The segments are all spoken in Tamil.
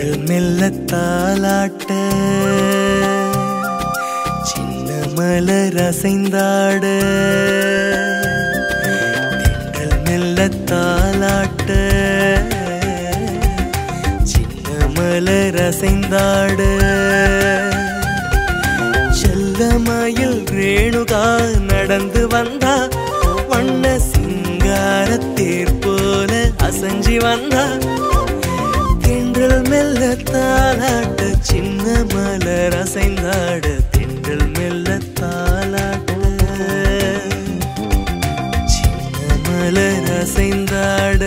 தென்றல் மெல்ல தாலாட்ட சின்ன மலர் அசைந்தாட தென்றல் மெல்ல தாலாட்ட சின்ன மலர் அசைந்தாட செல்லமயில் ரேணுகா நடந்து வந்தா வண்ண சிங்கார தேர் போல அசஞ்சி வந்தா தென்றல் மெல்ல தாலாட்ட சின்ன மலர் அசைந்தாட தென்றல் மெல்ல தாலாட்ட சின்ன மலர் அசைந்தாட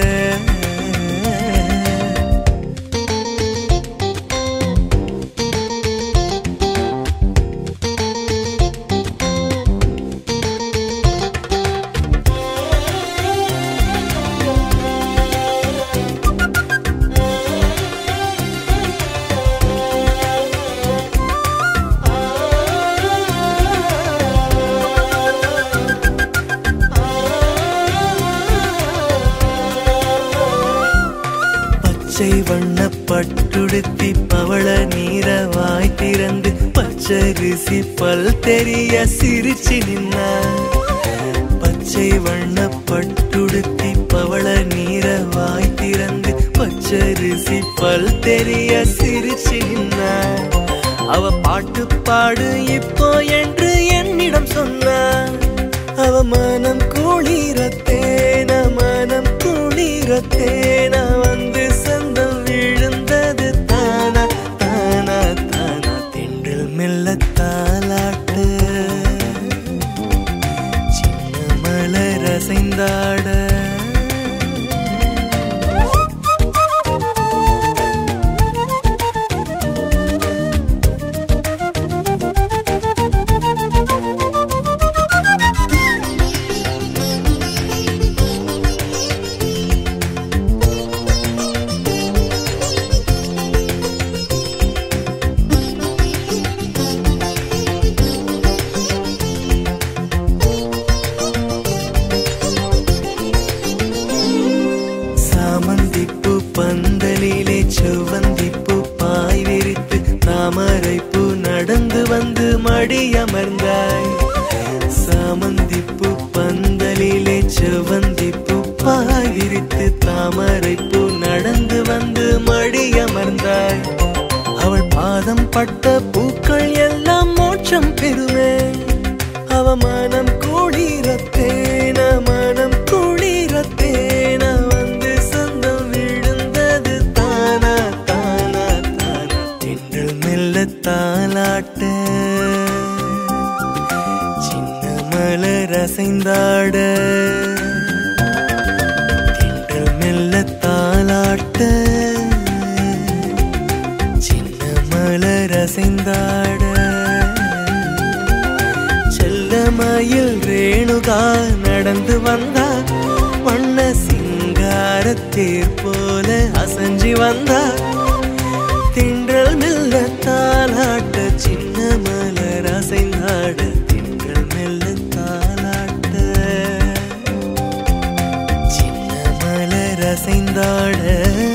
பச்சை வண்ண பட்டுடுத்தி பவள நீர வாய் திறந்து பச்சரிசி பல் தெரிய சிரிச்சு நின்னார் பச்சை வண்ண பட்டுடுத்தி பவள நீர வாய் திறந்து பச்சரிசி பல் தெரிய சிரிச்சு நின்னார் அவ பாட்டு பாடு இப்போ என்று என்னிடம் சொன்னார் அவ மனம் குளிரத்தேன மனம் குளிரத்தேன வந்து சந்தம் விழுந்தது தானா தானா தானா தென்றல் மெல்ல தாலாட்டு சின்ன மலர் அசைந்தாட சாமந்திப்பூ பந்தலிலே செவ்வந்திப்பூ பாய் விரித்து தாமரைப்பூ நடந்து வந்து மடி அமர்ந்தாய் சாமந்திப்பூ பந்தலிலே செவ்வந்திப்பூ பாய் விரித்து தாமரைப்பூ நடந்து வந்து மடி அமர்ந்தாய் அவள் பாதம் பட்ட பூக்கள் எல்லாம் மோட்சம் பெறுமே அவ மனம் குளிரத்தேன மனம் குளிரத்தேன வந்து சொந்தம் விழுந்தது தானா தானா தானா தென்றல் மெல்ல தாலாட்ட சின்ன மலர் அசைந்தாட தென்றல் மெல்ல தாலாட்ட சின்ன மலர் அசைந்தாட செல்லமயில் ரேணுகா நடந்து வந்தா வண்ண சிங்கார தேர் போல அசஞ்சி வந்தா தின்றல் மெல்ல தாலாட்ட சின்ன மலர் அசைந்தாட தின்றல் மெல்ல தாலாட்ட சின்ன மலர் அசைந்தாட